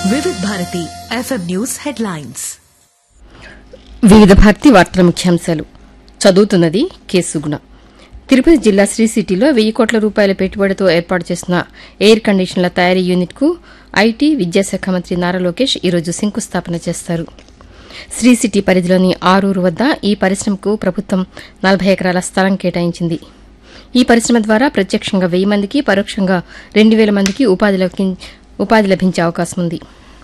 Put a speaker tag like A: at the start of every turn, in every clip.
A: వివిధ Bharati FM news headlines
B: వివిధ భారతి వార్తల ముఖ్యాంశాలు చదువుతున్నది కె సుగుణ తిరుపతి జిల్లా శ్రీ సిటీలో వెయ్యి కోట్ల రూపాయల పెట్టుబడితో ఏర్పాటు చేసిన ఎయిర్ కండిషన్ల తయారీ యూనిట్కు ఐటీ విద్యాశాఖ మంత్రి నారా లోకేష్ ఈరోజు శంకుస్థాపన చేస్తారు శ్రీ సిటీ పరిధిలోని ఆరూరు వద్ద ఈ పరిశ్రమకు ప్రభుత్వం నలభై ఎకరాల స్థలం కేటాయించింది ఈ పరిశ్రమ ద్వారా ప్రత్యక్షంగా వెయ్యి మందికి పరోక్షంగా రెండు వేల మందికి ఉపాధి లభిం- ఉపాధి లభించే అవకాశం ఉంది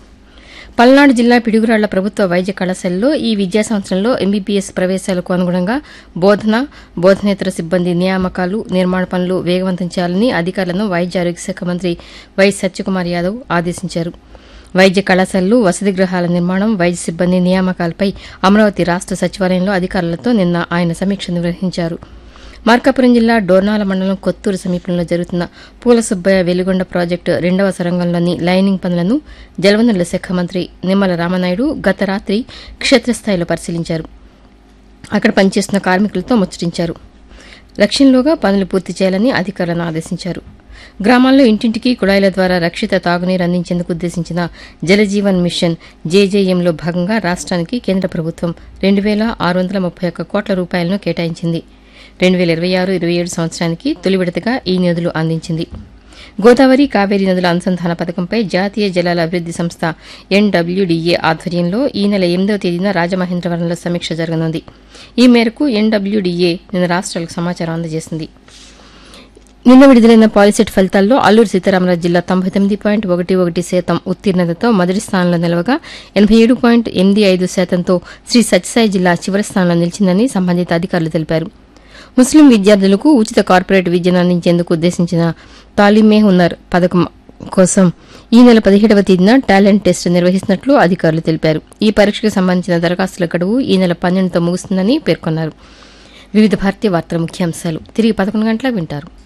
B: పల్నాడు జిల్లా పిడుగురాళ్ల ప్రభుత్వ వైద్య కళాశాలలో ఈ విద్యా సంవత్సరంలో ఎంబీబీఎస్ ప్రవేశాలకు అనుగుణంగా బోధన బోధనేతర సిబ్బంది నియామకాలు నిర్మాణ పనులు వేగవంతం చేయాలని అధికారులను వైద్య ఆరోగ్య శాఖ మంత్రి వై సత్యకుమార్ యాదవ్ ఆదేశించారు వైద్య కళాశాలలు వసతి గృహాల నిర్మాణం వైద్య సిబ్బంది నియామకాలపై అమరావతి రాష్ట సచివాలయంలో అధికారులతో నిన్న ఆయన సమీక్ష నిర్వహించారు మార్కాపురం జిల్లా డోర్నాల మండలం కొత్తూరు సమీపంలో జరుగుతున్న పూల సుబ్బయ్య వెలుగొండ ప్రాజెక్టు రెండవ సొరంగంలోని లైనింగ్ పనులను జలవనరుల శాఖ మంత్రి నిమ్మల రామనాయుడు గత రాత్రి క్షేత్రస్థాయిలో పరిశీలించారు అక్కడ పనిచేస్తున్న కార్మికులతో ముచ్చటించారు రక్షణలోగా పనులు పూర్తి చేయాలని అధికారులను ఆదేశించారు గ్రామాల్లో ఇంటింటికి కుళాయిల ద్వారా రక్షిత తాగునీరు అందించేందుకు ఉద్దేశించిన జలజీవన్ మిషన్ జేజేఎంలో భాగంగా రాష్ట్రానికి కేంద్ర ప్రభుత్వం రెండు వేల ఆరు వందల ముప్పై ఒక్క కోట్ల రూపాయలను కేటాయించింది రెండు వేల ఇరవై ఆరు ఇరవై ఏడు సంవత్సరానికి తొలి విడతగా ఈ నిధులు అందించింది గోదావరి కావేరీ నదుల అనుసంధాన పథకంపై జాతీయ జలాల అభివృద్ది సంస్థ ఎన్డబ్ల్యూడీఏ ఆధ్వర్యంలో ఈ నెల ఎనిమిదవ తేదీన రాజమహేంద్రవరంలో సమీక్ష జరగనుంది ఈ మేరకు ఎన్డబ్ల్యూడీఏ నిన్న రాష్ట్రాలకు సమాచారం అందజేసింది నిన్న విడుదలైన పాలిసెట్ ఫలితాల్లో అల్లూరు సీతారామరాజు జిల్లా తొంభై తొమ్మిది పాయింట్ ఒకటి ఒకటి శాతం ఉత్తీర్ణతతో మొదటి స్థానంలో నిలవగా ఎనభై ఏడు పాయింట్ ఎనిమిది ఐదు శాతంతో శ్రీ సత్యసాయి జిల్లా చివరి స్థానంలో నిలిచిందని సంబంధిత అధికారులు తెలిపారు ముస్లిం విద్యార్థులకు ఉచిత కార్పొరేట్ విద్యను అందించేందుకు ఉద్దేశించిన తాలిమే హున్నర్ పథకం కోసం ఈ నెల పదిహేడవ తేదీన టాలెంట్ టెస్ట్ నిర్వహిస్తున్నట్లు అధికారులు తెలిపారు ఈ పరీక్షకు సంబంధించిన దరఖాస్తుల గడువు ఈ నెల పన్నెండుతో ముగుస్తుందని పేర్కొన్నారు వివిధ భారతీయ వార్తల ముఖ్యాంశాలు తిరిగి పదకొండు గంటలకు వింటారు